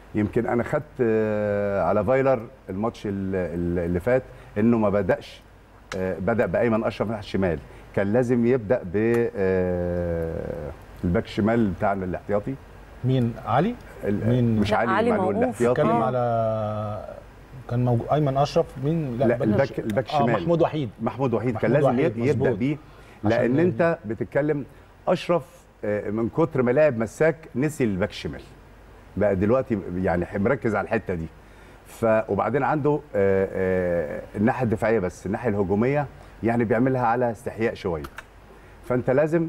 يمكن انا خدت آه، على فايلر الماتش ال- ال- اللي فات انه ما بداش آه، بدا بايمن اشرف ناحيه الشمال كان لازم يبدا ب آه، الباك الشمال بتاعنا الاحتياطي مين علي ال- مين؟ مش لا، علي, علي معلول موقوف. الاحتياطي اتكلم آه. على كان موجود ايمن اشرف مين لا، بلاش. الباك- الباك آه الشمال. محمود وحيد محمود وحيد كان محمود لازم وحيد، يب- يبدا مظبوط. بيه عشان لان ال- انت بتتكلم اشرف آه، من كتر ما لعب مساك نسي الباك الشمال بقى دلوقتي يعني مركز على الحته دي ف وبعدين عنده آه، آه، الناحيه الدفاعيه بس الناحيه الهجوميه يعني بيعملها على استحياء شويه فانت لازم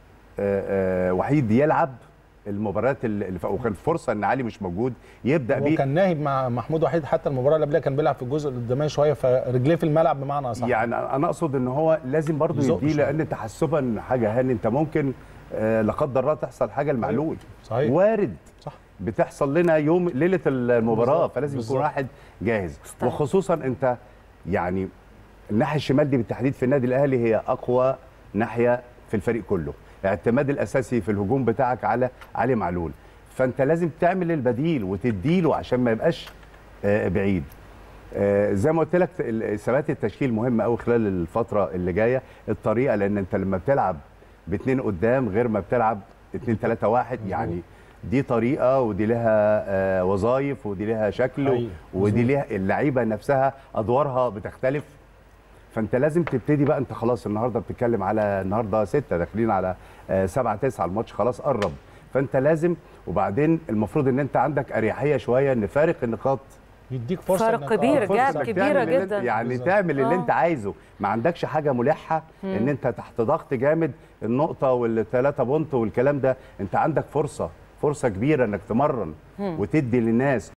آه، آه، وحيد يلعب المباريات اللي اللي ف- وكان فرصه ان علي مش موجود يبدا هو بيه كان ناهب مع محمود وحيد حتى المباراه اللي قبلها كان بيلعب في الجزء القدامي شويه فرجليه في الملعب بمعنى اصح يعني انا اقصد ان هو لازم برضه يزق يديه شوية. لان تحسبا حاجه هاني انت ممكن آه، لا قدر الله تحصل حاجه المعلول صحيح. وارد صح بتحصل لنا يوم ليله المباراه بالظبط، فلازم بالظبط. يكون واحد جاهز طيب. وخصوصا انت يعني الناحيه الشمال دي بالتحديد في النادي الاهلي هي اقوى ناحيه في الفريق كله الاعتماد الاساسي في الهجوم بتاعك على علي معلول فانت لازم تعمل البديل وتديله عشان ما يبقاش آه، بعيد آه، زي ما قلت لك ال- ثبات التشكيل مهم قوي خلال الفتره اللي جايه الطريقه لان انت لما بتلعب باثنين قدام غير ما بتلعب 2 3 1 يعني دي طريقه ودي لها آه، وظائف ودي لها شكل و- أيوة، ودي مظبوط. ليها اللعيبه نفسها ادوارها بتختلف فانت لازم تبتدي بقى انت خلاص النهارده بتتكلم على النهارده ستة داخلين على آه، سبعة تسعة الماتش خلاص قرب فانت لازم وبعدين المفروض ان انت عندك اريحيه شويه ان فارق النقاط يديك فرصه فرق إنك- كبير، آه، فرصة جاب إنك كبيرة تعمل اللي جدا. انت يعني بالظبط. تعمل اللي آه. انت عايزه ما عندكش حاجه ملحه ان انت تحت ضغط جامد النقطه والثلاثه بونت والكلام ده انت عندك فرصه فرصه كبيره انك تمرن وتدي للناس